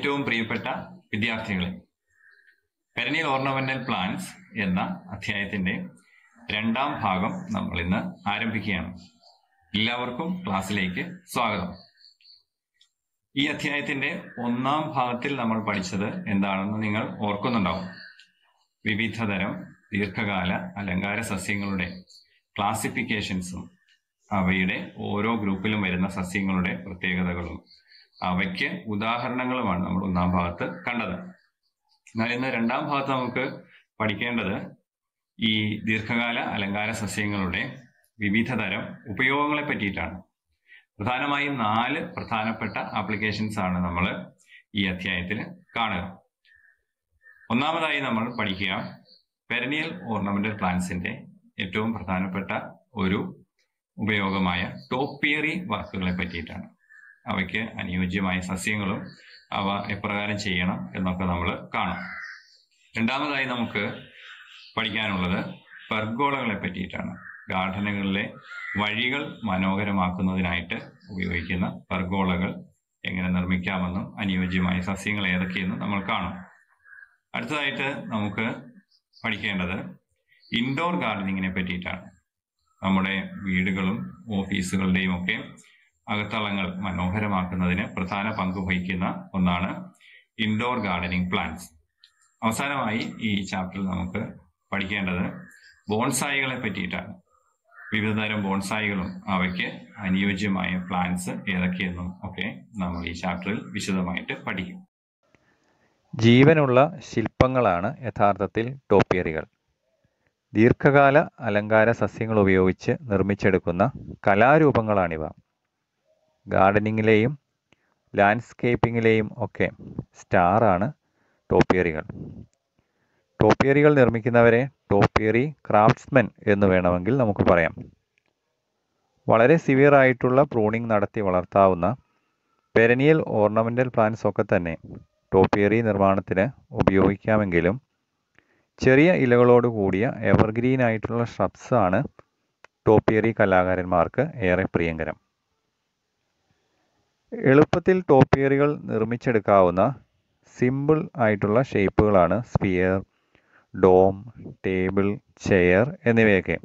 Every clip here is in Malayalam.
ഏറ്റവും പ്രിയപ്പെട്ട വിദ്യാർത്ഥികളെ പെരനിയൽ ഓർണമെന്റൽ പ്ലാന്റ്സ് എന്ന അധ്യായത്തിന്റെ രണ്ടാം ഭാഗം നമ്മൾ ഇന്ന് ആരംഭിക്കുകയാണ് എല്ലാവർക്കും ക്ലാസ്സിലേക്ക് സ്വാഗതം ഈ അധ്യായത്തിന്റെ ഒന്നാം ഭാഗത്തിൽ നമ്മൾ പഠിച്ചത് എന്താണെന്ന് നിങ്ങൾ ഓർക്കുന്നുണ്ടാവും വിവിധതരം ദീർഘകാല അലങ്കാര സസ്യങ്ങളുടെ ക്ലാസിഫിക്കേഷൻസും അവയുടെ ഓരോ ഗ്രൂപ്പിലും വരുന്ന സസ്യങ്ങളുടെ പ്രത്യേകതകളും അവയ്ക്ക് ഉദാഹരണങ്ങളുമാണ് നമ്മൾ ഒന്നാം ഭാഗത്ത് കണ്ടത് എന്നാൽ ഇന്ന് രണ്ടാം ഭാഗത്ത് നമുക്ക് പഠിക്കേണ്ടത് ഈ ദീർഘകാല അലങ്കാര സസ്യങ്ങളുടെ വിവിധ തരം ഉപയോഗങ്ങളെ പറ്റിയിട്ടാണ് പ്രധാനമായും നാല് പ്രധാനപ്പെട്ട ആപ്ലിക്കേഷൻസ് ആണ് നമ്മൾ ഈ അധ്യായത്തിൽ കാണുക ഒന്നാമതായി നമ്മൾ പഠിക്കുക പെരനിയൽ ഓർണമെന്റൽ പ്ലാന്റ്സിന്റെ ഏറ്റവും പ്രധാനപ്പെട്ട ഒരു ഉപയോഗമായ ടോപ്പിയറി വർക്കുകളെ പറ്റിയിട്ടാണ് അവയ്ക്ക് അനുയോജ്യമായ സസ്യങ്ങളും അവ എപ്രകാരം ചെയ്യണം എന്നൊക്കെ നമ്മൾ കാണും രണ്ടാമതായി നമുക്ക് പഠിക്കാനുള്ളത് പെർഗോളകളെ പറ്റിയിട്ടാണ് ഗാർഡനുകളിലെ വഴികൾ മനോഹരമാക്കുന്നതിനായിട്ട് ഉപയോഗിക്കുന്ന പെർഗോളകൾ എങ്ങനെ നിർമ്മിക്കാമെന്നും അനുയോജ്യമായ സസ്യങ്ങൾ ഏതൊക്കെയെന്നും നമ്മൾ കാണും അടുത്തതായിട്ട് നമുക്ക് പഠിക്കേണ്ടത് ഇൻഡോർ ഗാർഡനിങ്ങിനെ പറ്റിയിട്ടാണ് നമ്മുടെ വീടുകളും ഓഫീസുകളുടെയും ഒക്കെ അകത്തളങ്ങൾ മനോഹരമാക്കുന്നതിന് പ്രധാന പങ്ക് വഹിക്കുന്ന ഒന്നാണ് ഇൻഡോർ ഗാർഡനിങ് പ്ലാന്റ്സ് അവസാനമായി ഈ ചാപ്റ്ററിൽ നമുക്ക് പഠിക്കേണ്ടത് ബോൺസായികളെ പറ്റിയിട്ടാണ് വിവിധതരം ബോൺസായികളും അവയ്ക്ക് അനുയോജ്യമായ പ്ലാന്റ്സ് ഏതൊക്കെയെന്നും ഒക്കെ നമ്മൾ ഈ ചാപ്റ്ററിൽ വിശദമായിട്ട് പഠിക്കും ജീവനുള്ള ശില്പങ്ങളാണ് യഥാർത്ഥത്തിൽ ടോപ്പിയറികൾ ദീർഘകാല അലങ്കാര സസ്യങ്ങൾ ഉപയോഗിച്ച് നിർമ്മിച്ചെടുക്കുന്ന കലാരൂപങ്ങളാണിവ ഗാർഡനിങ്ങിലെയും ലാൻഡ്സ്കേപ്പിങ്ങിലെയും ഒക്കെ സ്റ്റാറാണ് ടോപ്പിയറികൾ ടോപ്പിയറികൾ നിർമ്മിക്കുന്നവരെ ടോപ്പിയറി ക്രാഫ്റ്റ്സ്മെൻ എന്ന് വേണമെങ്കിൽ നമുക്ക് പറയാം വളരെ സിവിയർ ആയിട്ടുള്ള പ്രൂണിംഗ് നടത്തി വളർത്താവുന്ന പെരനിയൽ ഓർണമെൻ്റൽ പ്ലാന്റ്സ് ഒക്കെ തന്നെ ടോപ്പിയറി നിർമ്മാണത്തിന് ഉപയോഗിക്കാമെങ്കിലും ചെറിയ ഇലകളോട് കൂടിയ എവർഗ്രീൻ ആയിട്ടുള്ള ഷ്രബ്സ് ആണ് ടോപ്പിയറി കലാകാരന്മാർക്ക് ഏറെ പ്രിയങ്കരം എളുപ്പത്തിൽ ടോപ്പിയറികൾ നിർമ്മിച്ചെടുക്കാവുന്ന സിമ്പിൾ ആയിട്ടുള്ള ഷേപ്പുകളാണ് സ്പിയർ ഡോം ടേബിൾ ചെയർ എന്നിവയൊക്കെ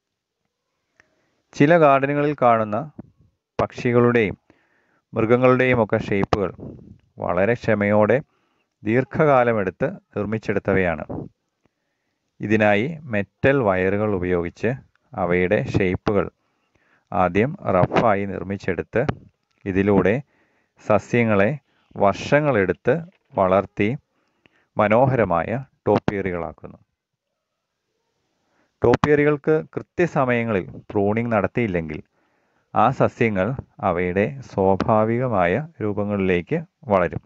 ചില ഗാർഡനുകളിൽ കാണുന്ന പക്ഷികളുടെയും മൃഗങ്ങളുടെയും ഒക്കെ ഷേപ്പുകൾ വളരെ ക്ഷമയോടെ ദീർഘകാലമെടുത്ത് നിർമ്മിച്ചെടുത്തവയാണ് ഇതിനായി മെറ്റൽ വയറുകൾ ഉപയോഗിച്ച് അവയുടെ ഷേപ്പുകൾ ആദ്യം റഫായി നിർമ്മിച്ചെടുത്ത് ഇതിലൂടെ സസ്യങ്ങളെ വർഷങ്ങളെടുത്ത് വളർത്തി മനോഹരമായ ടോപ്പിയറികളാക്കുന്നു ടോപ്പിയറികൾക്ക് കൃത്യസമയങ്ങളിൽ പ്രൂണിംഗ് നടത്തിയില്ലെങ്കിൽ ആ സസ്യങ്ങൾ അവയുടെ സ്വാഭാവികമായ രൂപങ്ങളിലേക്ക് വളരും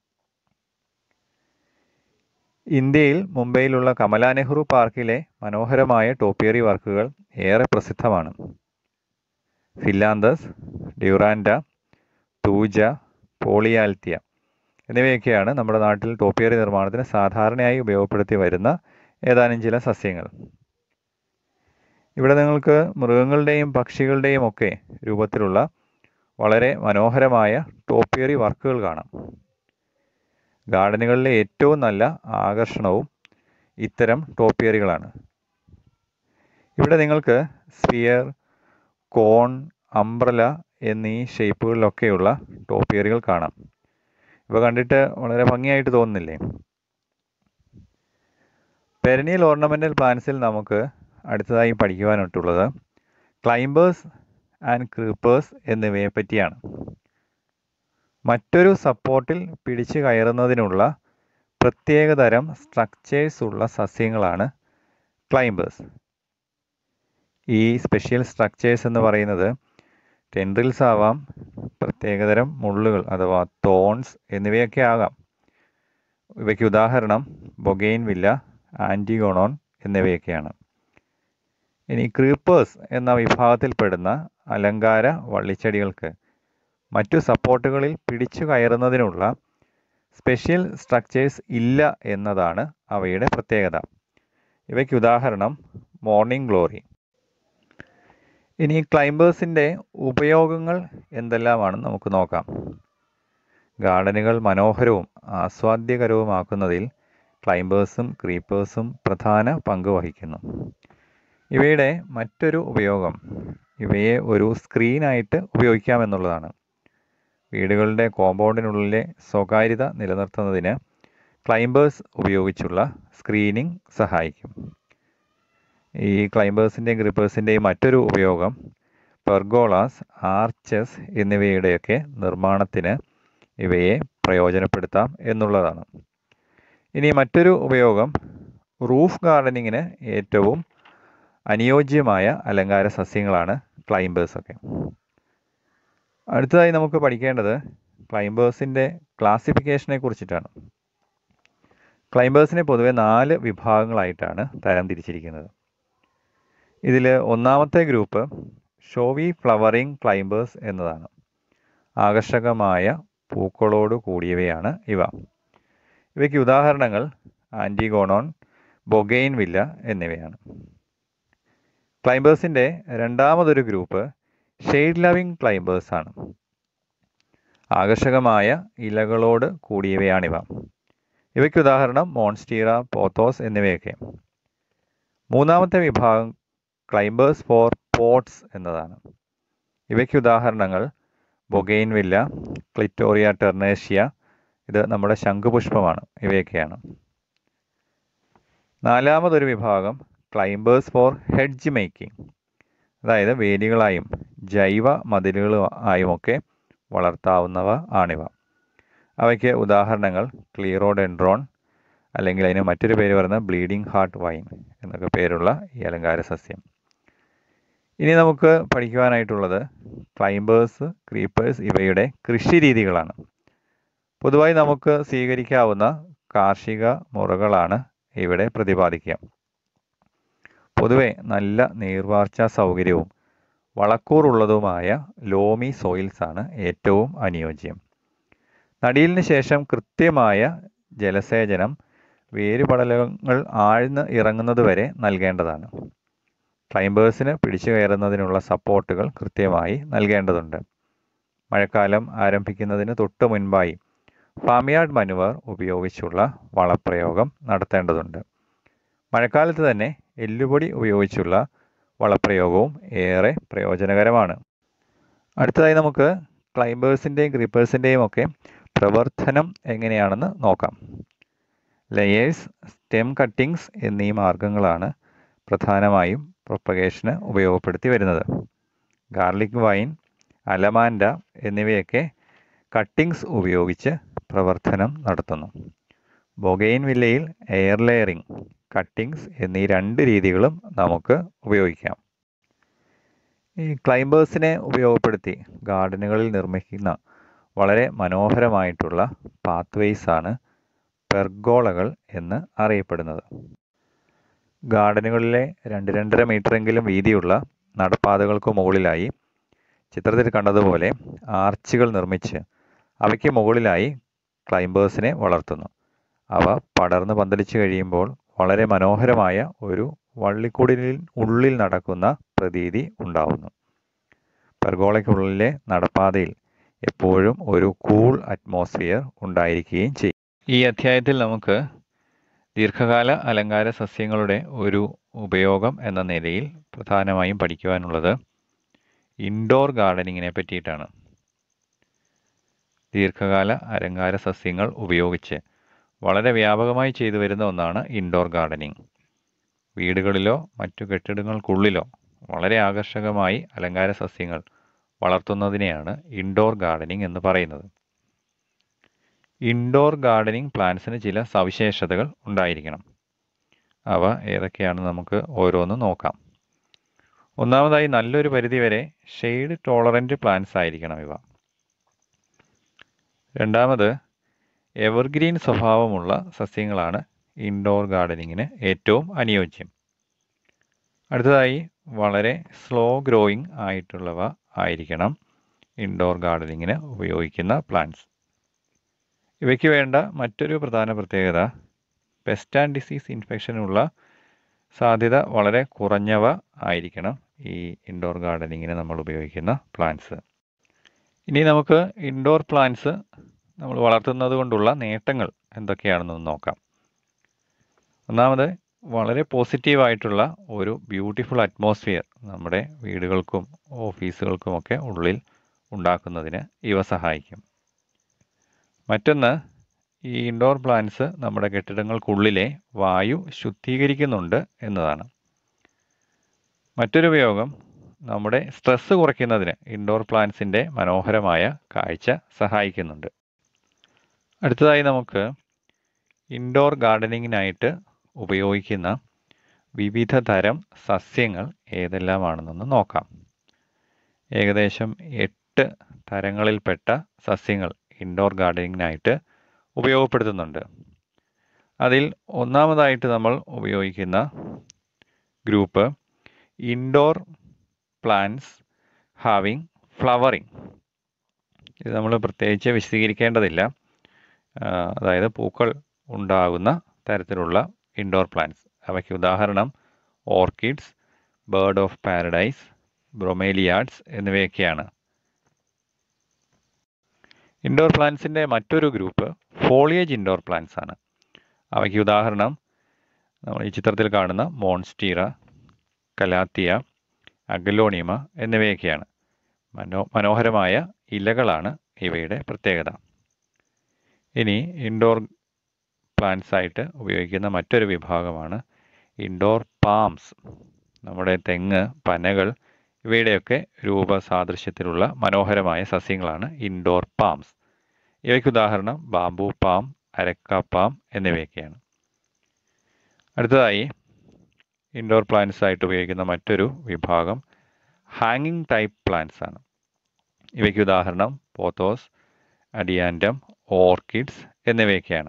ഇന്ത്യയിൽ മുംബൈയിലുള്ള കമല നെഹ്റു പാർക്കിലെ മനോഹരമായ ടോപ്പിയറി വർക്കുകൾ ഏറെ പ്രസിദ്ധമാണ് ഫില്ലാന്തസ് ഡ്യൂറാൻഡ തൂജ പോളിയാൽത്തിയ എന്നിവയൊക്കെയാണ് നമ്മുടെ നാട്ടിൽ ടോപ്പിയറി നിർമ്മാണത്തിന് സാധാരണയായി ഉപയോഗപ്പെടുത്തി വരുന്ന ഏതാനും ചില സസ്യങ്ങൾ ഇവിടെ നിങ്ങൾക്ക് മൃഗങ്ങളുടെയും പക്ഷികളുടെയും ഒക്കെ രൂപത്തിലുള്ള വളരെ മനോഹരമായ ടോപ്പിയറി വർക്കുകൾ കാണാം ഗാർഡനുകളിലെ ഏറ്റവും നല്ല ആകർഷണവും ഇത്തരം ടോപ്പിയറികളാണ് ഇവിടെ നിങ്ങൾക്ക് സ്ഫിയർ കോൺ അംബ്രല എന്നീ ഷേപ്പുകളിലൊക്കെയുള്ള ടോപ്പിയറികൾ കാണാം ഇവ കണ്ടിട്ട് വളരെ ഭംഗിയായിട്ട് തോന്നുന്നില്ലേ പെരനിയൽ ഓർണമെൻ്റൽ പ്ലാന്റ്സിൽ നമുക്ക് അടുത്തതായി പഠിക്കുവാനായിട്ടുള്ളത് ക്ലൈംബേഴ്സ് ആൻഡ് ക്രീപ്പേഴ്സ് എന്നിവയെ പറ്റിയാണ് മറ്റൊരു സപ്പോർട്ടിൽ പിടിച്ചു കയറുന്നതിനുള്ള പ്രത്യേകതരം സ്ട്രക്ചേഴ്സ് ഉള്ള സസ്യങ്ങളാണ് ക്ലൈംബേഴ്സ് ഈ സ്പെഷ്യൽ സ്ട്രക്ചേഴ്സ് എന്ന് പറയുന്നത് ടെൻഡ്രിൽസ് ആവാം പ്രത്യേകതരം മുള്ളുകൾ അഥവാ തോൺസ് എന്നിവയൊക്കെ ആകാം ഇവയ്ക്ക് ഉദാഹരണം ബൊഗെയിൻ വില്ല ആൻറ്റിഗോണോൺ എന്നിവയൊക്കെയാണ് ഇനി ക്രീപ്പേഴ്സ് എന്ന വിഭാഗത്തിൽപ്പെടുന്ന അലങ്കാര വള്ളിച്ചെടികൾക്ക് മറ്റു സപ്പോർട്ടുകളിൽ പിടിച്ചു കയറുന്നതിനുള്ള സ്പെഷ്യൽ സ്ട്രക്ചേഴ്സ് ഇല്ല എന്നതാണ് അവയുടെ പ്രത്യേകത ഇവയ്ക്ക് ഉദാഹരണം മോർണിംഗ് ഗ്ലോറി ഇനി ക്ലൈംബേഴ്സിൻ്റെ ഉപയോഗങ്ങൾ എന്തെല്ലാമാണെന്ന് നമുക്ക് നോക്കാം ഗാർഡനുകൾ മനോഹരവും ആസ്വാദ്യകരവുമാക്കുന്നതിൽ ക്ലൈംബേഴ്സും ക്രീപ്പേഴ്സും പ്രധാന പങ്ക് വഹിക്കുന്നു ഇവയുടെ മറ്റൊരു ഉപയോഗം ഇവയെ ഒരു സ്ക്രീനായിട്ട് ഉപയോഗിക്കാമെന്നുള്ളതാണ് വീടുകളുടെ കോമ്പൗണ്ടിനുള്ളിലെ സ്വകാര്യത നിലനിർത്തുന്നതിന് ക്ലൈംബേഴ്സ് ഉപയോഗിച്ചുള്ള സ്ക്രീനിംഗ് സഹായിക്കും ഈ ക്ലൈംബേഴ്സിൻ്റെയും ഗ്രിപ്പേഴ്സിൻ്റെയും മറ്റൊരു ഉപയോഗം പെർഗോളാസ് ആർച്ചസ് എന്നിവയുടെയൊക്കെ നിർമ്മാണത്തിന് ഇവയെ പ്രയോജനപ്പെടുത്താം എന്നുള്ളതാണ് ഇനി മറ്റൊരു ഉപയോഗം റൂഫ് ഗാർഡനിങ്ങിന് ഏറ്റവും അനുയോജ്യമായ അലങ്കാര സസ്യങ്ങളാണ് ക്ലൈംബേഴ്സൊക്കെ അടുത്തതായി നമുക്ക് പഠിക്കേണ്ടത് ക്ലൈംബേഴ്സിൻ്റെ ക്ലാസിഫിക്കേഷനെ കുറിച്ചിട്ടാണ് ക്ലൈംബേഴ്സിനെ പൊതുവെ നാല് വിഭാഗങ്ങളായിട്ടാണ് തരം തിരിച്ചിരിക്കുന്നത് ഇതിൽ ഒന്നാമത്തെ ഗ്രൂപ്പ് ഷോവി ഫ്ലവറിംഗ് ക്ലൈംബേഴ്സ് എന്നതാണ് ആകർഷകമായ പൂക്കളോട് കൂടിയവയാണ് ഇവ ഇവയ്ക്ക് ഉദാഹരണങ്ങൾ ആൻറ്റിഗോണോൺ ബൊഗെയിൻ വില്ല എന്നിവയാണ് ക്ലൈംബേഴ്സിൻ്റെ രണ്ടാമതൊരു ഗ്രൂപ്പ് ഷെയ്ഡ് ലവിംഗ് ക്ലൈംബേഴ്സ് ആണ് ആകർഷകമായ ഇലകളോട് കൂടിയവയാണിവ ഇവയ്ക്ക് ഉദാഹരണം മോൺസ്റ്റീറ പോത്തോസ് എന്നിവയൊക്കെ മൂന്നാമത്തെ വിഭാഗം ക്ലൈംബേഴ്സ് ഫോർ പോട്ട്സ് എന്നതാണ് ഇവയ്ക്ക് ഉദാഹരണങ്ങൾ ബൊഗെയിൻ വില്ല ക്ലിറ്റോറിയ ടെർണേഷ്യ ഇത് നമ്മുടെ ശംഖുപുഷ്പമാണ് ഇവയൊക്കെയാണ് നാലാമതൊരു വിഭാഗം ക്ലൈംബേഴ്സ് ഫോർ ഹെഡ്ജ് മേക്കിംഗ് അതായത് വേലികളായും ജൈവ മതിലുകളായുമൊക്കെ വളർത്താവുന്നവ ആണിവ അവയ്ക്ക് ഉദാഹരണങ്ങൾ ക്ലീറോഡെൻഡ്രോൺ അല്ലെങ്കിൽ അതിന് മറ്റൊരു പേര് പറയുന്നത് ബ്ലീഡിംഗ് ഹാർട്ട് വൈൻ എന്നൊക്കെ പേരുള്ള ഈ അലങ്കാര സസ്യം ഇനി നമുക്ക് പഠിക്കുവാനായിട്ടുള്ളത് ക്ലൈംബേഴ്സ് ക്രീപ്പേഴ്സ് ഇവയുടെ കൃഷി രീതികളാണ് പൊതുവായി നമുക്ക് സ്വീകരിക്കാവുന്ന കാർഷിക മുറകളാണ് ഇവിടെ പ്രതിപാദിക്കുക പൊതുവെ നല്ല നീർവാർച്ച സൗകര്യവും വളക്കൂറുള്ളതുമായ ലോമി സോയിൽസ് ആണ് ഏറ്റവും അനുയോജ്യം നടീലിന് ശേഷം കൃത്യമായ ജലസേചനം വേരുപടലങ്ങൾ ആഴ്ന്ന് ഇറങ്ങുന്നത് വരെ നൽകേണ്ടതാണ് ക്ലൈംബേഴ്സിന് പിടിച്ചു കയറുന്നതിനുള്ള സപ്പോർട്ടുകൾ കൃത്യമായി നൽകേണ്ടതുണ്ട് മഴക്കാലം ആരംഭിക്കുന്നതിന് തൊട്ട് മുൻപായി ഫാമിയാർഡ് മനുവർ ഉപയോഗിച്ചുള്ള വളപ്രയോഗം നടത്തേണ്ടതുണ്ട് മഴക്കാലത്ത് തന്നെ എല്ലുപൊടി ഉപയോഗിച്ചുള്ള വളപ്രയോഗവും ഏറെ പ്രയോജനകരമാണ് അടുത്തതായി നമുക്ക് ക്ലൈംബേഴ്സിൻ്റെയും ക്രീപ്പേഴ്സിൻ്റെയും ഒക്കെ പ്രവർത്തനം എങ്ങനെയാണെന്ന് നോക്കാം ലെയേഴ്സ് സ്റ്റെം കട്ടിങ്സ് എന്നീ മാർഗങ്ങളാണ് പ്രധാനമായും പ്രൊപ്പഗേഷന് ഉപയോഗപ്പെടുത്തി വരുന്നത് ഗാർലിക് വൈൻ അലമാൻഡ എന്നിവയൊക്കെ കട്ടിങ്സ് ഉപയോഗിച്ച് പ്രവർത്തനം നടത്തുന്നു ബൊഗെയിൻ വില്ലയിൽ എയർ ലെയറിംഗ് കട്ടിങ്സ് എന്നീ രണ്ട് രീതികളും നമുക്ക് ഉപയോഗിക്കാം ഈ ക്ലൈംബേഴ്സിനെ ഉപയോഗപ്പെടുത്തി ഗാർഡനുകളിൽ നിർമ്മിക്കുന്ന വളരെ മനോഹരമായിട്ടുള്ള പാത്വേസ് ആണ് പെർഗോളകൾ എന്ന് അറിയപ്പെടുന്നത് ഗാർഡനുകളിലെ രണ്ട് രണ്ടര മീറ്ററെങ്കിലും വീതിയുള്ള നടപ്പാതകൾക്ക് മുകളിലായി ചിത്രത്തിൽ കണ്ടതുപോലെ ആർച്ചുകൾ നിർമ്മിച്ച് അവയ്ക്ക് മുകളിലായി ക്ലൈംബേഴ്സിനെ വളർത്തുന്നു അവ പടർന്ന് പന്തലിച്ചു കഴിയുമ്പോൾ വളരെ മനോഹരമായ ഒരു വള്ളിക്കൂടിലിൽ ഉള്ളിൽ നടക്കുന്ന പ്രതീതി ഉണ്ടാവുന്നു പെർഗോളയ്ക്കുള്ളിലെ നടപ്പാതയിൽ എപ്പോഴും ഒരു കൂൾ അറ്റ്മോസ്ഫിയർ ഉണ്ടായിരിക്കുകയും ചെയ്യും ഈ അധ്യായത്തിൽ നമുക്ക് ദീർഘകാല അലങ്കാര സസ്യങ്ങളുടെ ഒരു ഉപയോഗം എന്ന നിലയിൽ പ്രധാനമായും പഠിക്കുവാനുള്ളത് ഇൻഡോർ ഗാർഡനിങ്ങിനെ പറ്റിയിട്ടാണ് ദീർഘകാല അലങ്കാര സസ്യങ്ങൾ ഉപയോഗിച്ച് വളരെ വ്യാപകമായി ചെയ്തു വരുന്ന ഒന്നാണ് ഇൻഡോർ ഗാർഡനിങ് വീടുകളിലോ മറ്റു കെട്ടിടങ്ങൾക്കുള്ളിലോ വളരെ ആകർഷകമായി അലങ്കാര സസ്യങ്ങൾ വളർത്തുന്നതിനെയാണ് ഇൻഡോർ ഗാർഡനിങ് എന്ന് പറയുന്നത് ഇൻഡോർ ഗാർഡനിങ് പ്ലാന്റ്സിന് ചില സവിശേഷതകൾ ഉണ്ടായിരിക്കണം അവ ഏതൊക്കെയാണെന്ന് നമുക്ക് ഓരോന്ന് നോക്കാം ഒന്നാമതായി നല്ലൊരു പരിധിവരെ ഷെയ്ഡ് ടോളറൻറ്റ് പ്ലാന്റ്സ് ആയിരിക്കണം ഇവ രണ്ടാമത് എവർഗ്രീൻ സ്വഭാവമുള്ള സസ്യങ്ങളാണ് ഇൻഡോർ ഗാർഡനിങ്ങിന് ഏറ്റവും അനുയോജ്യം അടുത്തതായി വളരെ സ്ലോ ഗ്രോയിങ് ആയിട്ടുള്ളവ ആയിരിക്കണം ഇൻഡോർ ഗാർഡനിങ്ങിന് ഉപയോഗിക്കുന്ന പ്ലാന്റ്സ് ഇവയ്ക്ക് വേണ്ട മറ്റൊരു പ്രധാന പ്രത്യേകത പെസ്റ്റ് ആൻഡ് ഡിസീസ് ഇൻഫെക്ഷനുള്ള സാധ്യത വളരെ കുറഞ്ഞവ ആയിരിക്കണം ഈ ഇൻഡോർ ഗാർഡനിങ്ങിന് നമ്മൾ ഉപയോഗിക്കുന്ന പ്ലാന്റ്സ് ഇനി നമുക്ക് ഇൻഡോർ പ്ലാന്റ്സ് നമ്മൾ വളർത്തുന്നത് കൊണ്ടുള്ള നേട്ടങ്ങൾ എന്തൊക്കെയാണെന്ന് നോക്കാം ഒന്നാമത് വളരെ പോസിറ്റീവായിട്ടുള്ള ഒരു ബ്യൂട്ടിഫുൾ അറ്റ്മോസ്ഫിയർ നമ്മുടെ വീടുകൾക്കും ഓഫീസുകൾക്കുമൊക്കെ ഉള്ളിൽ ഉണ്ടാക്കുന്നതിന് ഇവ സഹായിക്കും മറ്റൊന്ന് ഈ ഇൻഡോർ പ്ലാന്റ്സ് നമ്മുടെ കെട്ടിടങ്ങൾക്കുള്ളിലെ വായു ശുദ്ധീകരിക്കുന്നുണ്ട് എന്നതാണ് മറ്റൊരു ഉപയോഗം നമ്മുടെ സ്ട്രെസ്സ് കുറയ്ക്കുന്നതിന് ഇൻഡോർ പ്ലാന്റ്സിൻ്റെ മനോഹരമായ കാഴ്ച സഹായിക്കുന്നുണ്ട് അടുത്തതായി നമുക്ക് ഇൻഡോർ ഗാർഡനിങ്ങിനായിട്ട് ഉപയോഗിക്കുന്ന വിവിധ തരം സസ്യങ്ങൾ ഏതെല്ലാമാണെന്നൊന്ന് നോക്കാം ഏകദേശം എട്ട് തരങ്ങളിൽപ്പെട്ട സസ്യങ്ങൾ ഇൻഡോർ ഗാർഡനിങ്ങിനായിട്ട് ഉപയോഗപ്പെടുത്തുന്നുണ്ട് അതിൽ ഒന്നാമതായിട്ട് നമ്മൾ ഉപയോഗിക്കുന്ന group indoor plants having flowering ഇത് നമ്മൾ പ്രത്യേകിച്ച് വിശദീകരിക്കേണ്ടതില്ല ആ, അതായത് പൂക്കൾ ഉണ്ടാകുന്ന തരത്തിലുള്ള ഇൻഡോർ പ്ലാന്റ്സ് അവയ്ക്ക് ഉദാഹരണം orchids bird of paradise bromeliads എന്നിവയൊക്കെയാണ് ഇൻഡോർ പ്ലാന്റ്സിൻ്റെ മറ്റൊരു ഗ്രൂപ്പ് ഫോളിയേജ് ഇൻഡോർ പ്ലാന്റ്സ് ആണ് അവയ്ക്ക് ഉദാഹരണം നമ്മൾ ഈ ചിത്രത്തിൽ കാണുന്ന മോൺസ്റ്റീറ കലാത്തിയ അഗലോണിയമ എന്നിവയൊക്കെയാണ് മനോ മനോഹരമായ ഇലകളാണ് ഇവയുടെ പ്രത്യേകത ഇനി ഇൻഡോർ പ്ലാന്റ്സ് ആയിട്ട് ഉപയോഗിക്കുന്ന മറ്റൊരു വിഭാഗമാണ് ഇൻഡോർ പാംസ് നമ്മുടെ തെങ്ങ് പനകൾ ഇവയുടെയൊക്കെ രൂപസാദൃശ്യത്തിലുള്ള മനോഹരമായ സസ്യങ്ങളാണ് ഇൻഡോർ പാംസ് ഇവയ്ക്ക് ഉദാഹരണം ബാംബു പാം അരക്ക പാം എന്നിവയൊക്കെയാണ് അടുത്തതായി ഇൻഡോർ പ്ലാന്റ്സ് ആയിട്ട് ഉപയോഗിക്കുന്ന മറ്റൊരു വിഭാഗം ഹാങ്ങിങ് ടൈപ്പ് പ്ലാന്റ്സ് ആണ് ഇവയ്ക്ക് ഉദാഹരണം പോത്തോസ് അഡിയാൻഡം ഓർക്കിഡ്സ് എന്നിവയൊക്കെയാണ്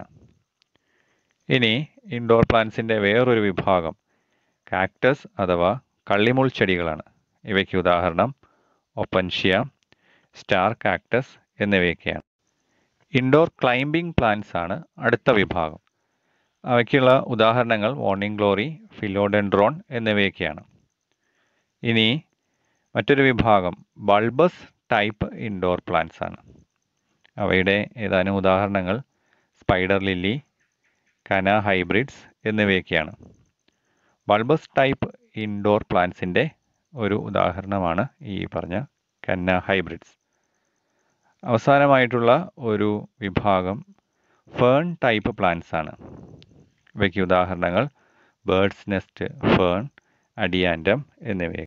ഇനി ഇൻഡോർ പ്ലാന്റ്സിൻ്റെ വേറൊരു വിഭാഗം കാക്ടസ് അഥവാ കള്ളിമുൾ ചെടികളാണ് ഇവയ്ക്ക് ഉദാഹരണം ഒപ്പൻഷ്യ സ്റ്റാർ കാക്ടസ് എന്നിവയൊക്കെയാണ് ഇൻഡോർ ക്ലൈംബിംഗ് പ്ലാന്റ്സ് ആണ് അടുത്ത വിഭാഗം അവയ്ക്കുള്ള ഉദാഹരണങ്ങൾ മോർണിംഗ് ഗ്ലോറി ഫിലോഡെൻഡ്രോൺ എന്നിവയൊക്കെയാണ് ഇനി മറ്റൊരു വിഭാഗം ബൾബസ് ടൈപ്പ് ഇൻഡോർ പ്ലാന്റ്സ് ആണ് അവയുടെ ഏതാനും ഉദാഹരണങ്ങൾ സ്പൈഡർ ലില്ലി കന ഹൈബ്രിഡ്സ് എന്നിവയൊക്കെയാണ് ബൾബസ് ടൈപ്പ് ഇൻഡോർ പ്ലാന്റ്സിൻ്റെ ഒരു ഉദാഹരണമാണ് ഈ പറഞ്ഞ കന്ന ഹൈബ്രിഡ്സ് അവസാനമായിട്ടുള്ള ഒരു വിഭാഗം ഫേൺ ടൈപ്പ് പ്ലാന്റ്സ് ആണ് ഇവയ്ക്ക് ഉദാഹരണങ്ങൾ ബേർഡ്സ് നെസ്റ്റ് ഫേൺ അഡിയാൻഡം എന്നിവയെ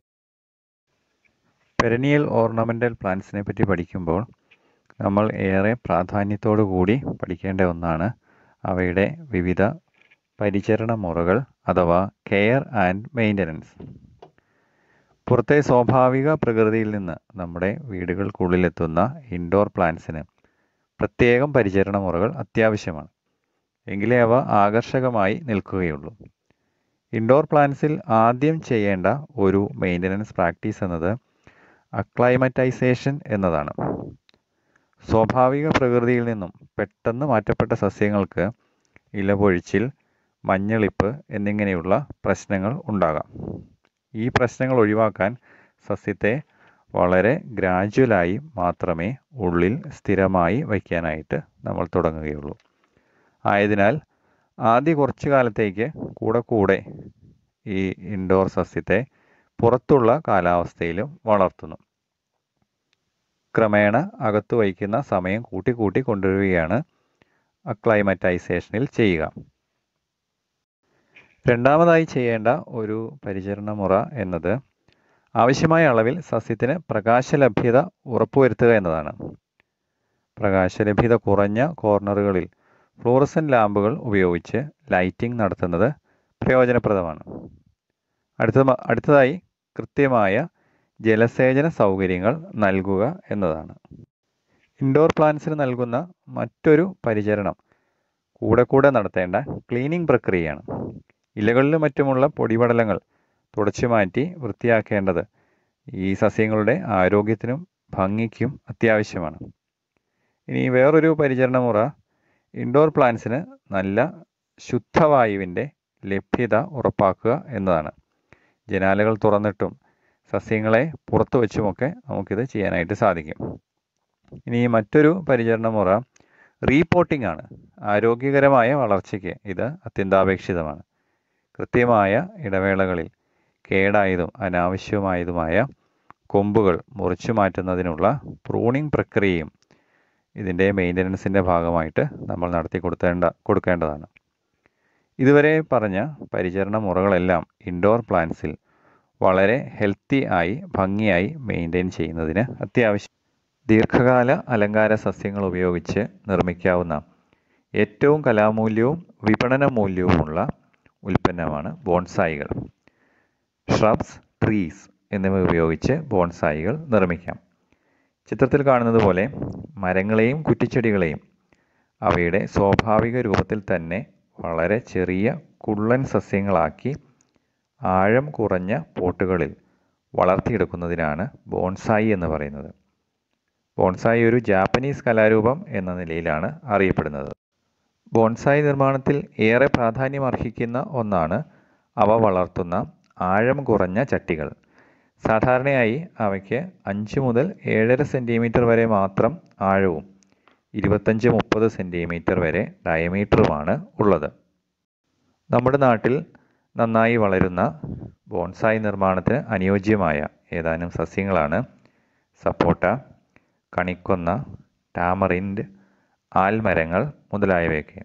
പെരനിയൽ ഓർണമെൻ്റൽ പ്ലാന്റ്സിനെ പറ്റി പഠിക്കുമ്പോൾ നമ്മൾ ഏറെ പ്രാധാന്യത്തോടു കൂടി പഠിക്കേണ്ട ഒന്നാണ് അവയുടെ വിവിധ പരിചരണ മുറകൾ അഥവാ കെയർ ആൻഡ് മെയിൻ്റനൻസ് പുറത്തെ സ്വാഭാവിക പ്രകൃതിയിൽ നിന്ന് നമ്മുടെ വീടുകൾക്കുള്ളിലെത്തുന്ന ഇൻഡോർ പ്ലാന്റ്സിന് പ്രത്യേകം പരിചരണ മുറകൾ അത്യാവശ്യമാണ് എങ്കിലേ അവ ആകർഷകമായി നിൽക്കുകയുള്ളൂ ഇൻഡോർ പ്ലാന്റ്സിൽ ആദ്യം ചെയ്യേണ്ട ഒരു മെയിൻ്റനൻസ് പ്രാക്ടീസ് എന്നത് അക്ലൈമറ്റൈസേഷൻ എന്നതാണ് സ്വാഭാവിക പ്രകൃതിയിൽ നിന്നും പെട്ടെന്ന് മാറ്റപ്പെട്ട സസ്യങ്ങൾക്ക് ഇലപൊഴിച്ചിൽ മഞ്ഞളിപ്പ് എന്നിങ്ങനെയുള്ള പ്രശ്നങ്ങൾ ഉണ്ടാകാം ഈ പ്രശ്നങ്ങൾ ഒഴിവാക്കാൻ സസ്യത്തെ വളരെ ഗ്രാജുവലായി മാത്രമേ ഉള്ളിൽ സ്ഥിരമായി വയ്ക്കാനായിട്ട് നമ്മൾ തുടങ്ങുകയുള്ളൂ ആയതിനാൽ ആദ്യ കുറച്ചു കാലത്തേക്ക് കൂടെ കൂടെ ഈ ഇൻഡോർ സസ്യത്തെ പുറത്തുള്ള കാലാവസ്ഥയിലും വളർത്തുന്നു ക്രമേണ അകത്തു വയ്ക്കുന്ന സമയം കൂട്ടിക്കൂട്ടി കൊണ്ടുവരികയാണ് അക്ലൈമറ്റൈസേഷനിൽ ചെയ്യുക രണ്ടാമതായി ചെയ്യേണ്ട ഒരു പരിചരണ മുറ എന്നത് ആവശ്യമായ അളവിൽ സസ്യത്തിന് പ്രകാശലഭ്യത ഉറപ്പുവരുത്തുക എന്നതാണ് പ്രകാശലഭ്യത കുറഞ്ഞ കോർണറുകളിൽ ഫ്ലൂറസൻ ലാമ്പുകൾ ഉപയോഗിച്ച് ലൈറ്റിംഗ് നടത്തുന്നത് പ്രയോജനപ്രദമാണ് അടുത്ത അടുത്തതായി കൃത്യമായ ജലസേചന സൗകര്യങ്ങൾ നൽകുക എന്നതാണ് ഇൻഡോർ പ്ലാന്റ്സിന് നൽകുന്ന മറ്റൊരു പരിചരണം കൂടെ കൂടെ നടത്തേണ്ട ക്ലീനിങ് പ്രക്രിയയാണ് ഇലകളിലും മറ്റുമുള്ള പൊടിപടലങ്ങൾ തുടച്ചു മാറ്റി വൃത്തിയാക്കേണ്ടത് ഈ സസ്യങ്ങളുടെ ആരോഗ്യത്തിനും ഭംഗിക്കും അത്യാവശ്യമാണ് ഇനി വേറൊരു പരിചരണ മുറ ഇൻഡോർ പ്ലാന്റ്സിന് നല്ല ശുദ്ധവായുവിൻ്റെ ലഭ്യത ഉറപ്പാക്കുക എന്നതാണ് ജനാലകൾ തുറന്നിട്ടും സസ്യങ്ങളെ പുറത്തു വെച്ചുമൊക്കെ നമുക്കിത് ചെയ്യാനായിട്ട് സാധിക്കും ഇനി മറ്റൊരു പരിചരണ മുറ റീപോട്ടിംഗ് ആണ് ആരോഗ്യകരമായ വളർച്ചയ്ക്ക് ഇത് അത്യന്താപേക്ഷിതമാണ് കൃത്യമായ ഇടവേളകളിൽ കേടായതും അനാവശ്യമായതുമായ കൊമ്പുകൾ മുറിച്ചു മാറ്റുന്നതിനുള്ള പ്രൂണിംഗ് പ്രക്രിയയും ഇതിൻ്റെ മെയിൻ്റനൻസിൻ്റെ ഭാഗമായിട്ട് നമ്മൾ നടത്തി കൊടുത്തേണ്ട കൊടുക്കേണ്ടതാണ് ഇതുവരെ പറഞ്ഞ പരിചരണ മുറകളെല്ലാം ഇൻഡോർ പ്ലാന്റ്സിൽ വളരെ ഹെൽത്തി ആയി ഭംഗിയായി മെയിൻറ്റെയിൻ ചെയ്യുന്നതിന് അത്യാവശ്യം ദീർഘകാല അലങ്കാര സസ്യങ്ങൾ ഉപയോഗിച്ച് നിർമ്മിക്കാവുന്ന ഏറ്റവും കലാമൂല്യവും വിപണന മൂല്യവുമുള്ള ഉൽപ്പന്നമാണ് ബോൺസായികൾ ഷ്രബ്സ് ട്രീസ് എന്നിവ ഉപയോഗിച്ച് ബോൺസായികൾ നിർമ്മിക്കാം ചിത്രത്തിൽ കാണുന്നത് പോലെ മരങ്ങളെയും കുറ്റിച്ചെടികളെയും അവയുടെ സ്വാഭാവിക രൂപത്തിൽ തന്നെ വളരെ ചെറിയ കുള്ളൻ സസ്യങ്ങളാക്കി ആഴം കുറഞ്ഞ പോട്ടുകളിൽ വളർത്തിയെടുക്കുന്നതിനാണ് ബോൺസായി എന്ന് പറയുന്നത് ബോൺസായി ഒരു ജാപ്പനീസ് കലാരൂപം എന്ന നിലയിലാണ് അറിയപ്പെടുന്നത് ബോൺസായി നിർമ്മാണത്തിൽ ഏറെ പ്രാധാന്യം അർഹിക്കുന്ന ഒന്നാണ് അവ വളർത്തുന്ന ആഴം കുറഞ്ഞ ചട്ടികൾ സാധാരണയായി അവയ്ക്ക് അഞ്ച് മുതൽ ഏഴര സെൻറ്റിമീറ്റർ വരെ മാത്രം ആഴവും ഇരുപത്തഞ്ച് മുപ്പത് സെൻറ്റിമീറ്റർ വരെ ഡയമീറ്ററുമാണ് ഉള്ളത് നമ്മുടെ നാട്ടിൽ നന്നായി വളരുന്ന ബോൺസായി നിർമ്മാണത്തിന് അനുയോജ്യമായ ഏതാനും സസ്യങ്ങളാണ് സപ്പോട്ട കണിക്കൊന്ന ടാമറിൻഡ് ആൽമരങ്ങൾ മുതലായവയൊക്കെ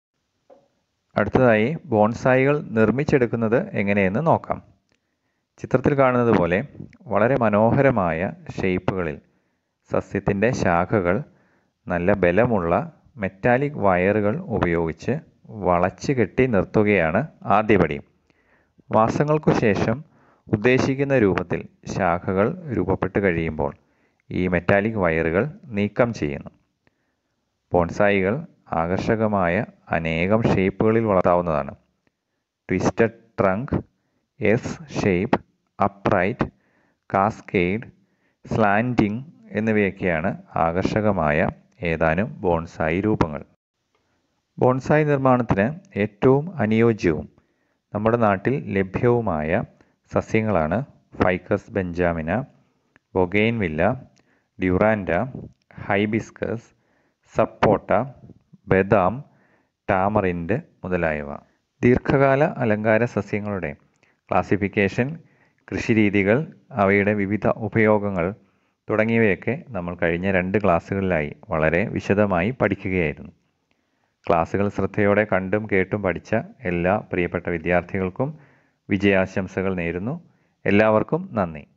അടുത്തതായി ബോൺസായികൾ നിർമ്മിച്ചെടുക്കുന്നത് എങ്ങനെയെന്ന് നോക്കാം ചിത്രത്തിൽ കാണുന്നത് പോലെ വളരെ മനോഹരമായ ഷേപ്പുകളിൽ സസ്യത്തിൻ്റെ ശാഖകൾ നല്ല ബലമുള്ള മെറ്റാലിക് വയറുകൾ ഉപയോഗിച്ച് വളച്ച് കെട്ടി നിർത്തുകയാണ് ആദ്യപടി മാസങ്ങൾക്കു ശേഷം ഉദ്ദേശിക്കുന്ന രൂപത്തിൽ ശാഖകൾ രൂപപ്പെട്ട് കഴിയുമ്പോൾ ഈ മെറ്റാലിക് വയറുകൾ നീക്കം ചെയ്യുന്നു ബോൺസായികൾ ആകർഷകമായ അനേകം ഷേപ്പുകളിൽ വളർത്താവുന്നതാണ് twisted trunk S shape upright cascade slanting എന്നിവയൊക്കെയാണ് ആകർഷകമായ ഏതാനും ബോൺസായി രൂപങ്ങൾ ബോൺസായി നിർമ്മാണത്തിന് ഏറ്റവും അനുയോജ്യവും നമ്മുടെ നാട്ടിൽ ലഭ്യവുമായ സസ്യങ്ങളാണ് ഫൈക്കസ് ബെഞ്ചാമിന ബൊഗെയിൻവില്ല ഡ്യൂറാൻഡ ഹൈബിസ്കസ് സപ്പോട്ട ബദാം ടാമറിൻഡ് മുതലായവ ദീർഘകാല അലങ്കാര സസ്യങ്ങളുടെ ക്ലാസിഫിക്കേഷൻ കൃഷിരീതികൾ അവയുടെ വിവിധ ഉപയോഗങ്ങൾ തുടങ്ങിയവയൊക്കെ നമ്മൾ കഴിഞ്ഞ രണ്ട് ക്ലാസ്സുകളിലായി വളരെ വിശദമായി പഠിക്കുകയായിരുന്നു ക്ലാസ്സുകൾ ശ്രദ്ധയോടെ കണ്ടും കേട്ടും പഠിച്ച എല്ലാ പ്രിയപ്പെട്ട വിദ്യാർത്ഥികൾക്കും വിജയാശംസകൾ നേരുന്നു എല്ലാവർക്കും നന്ദി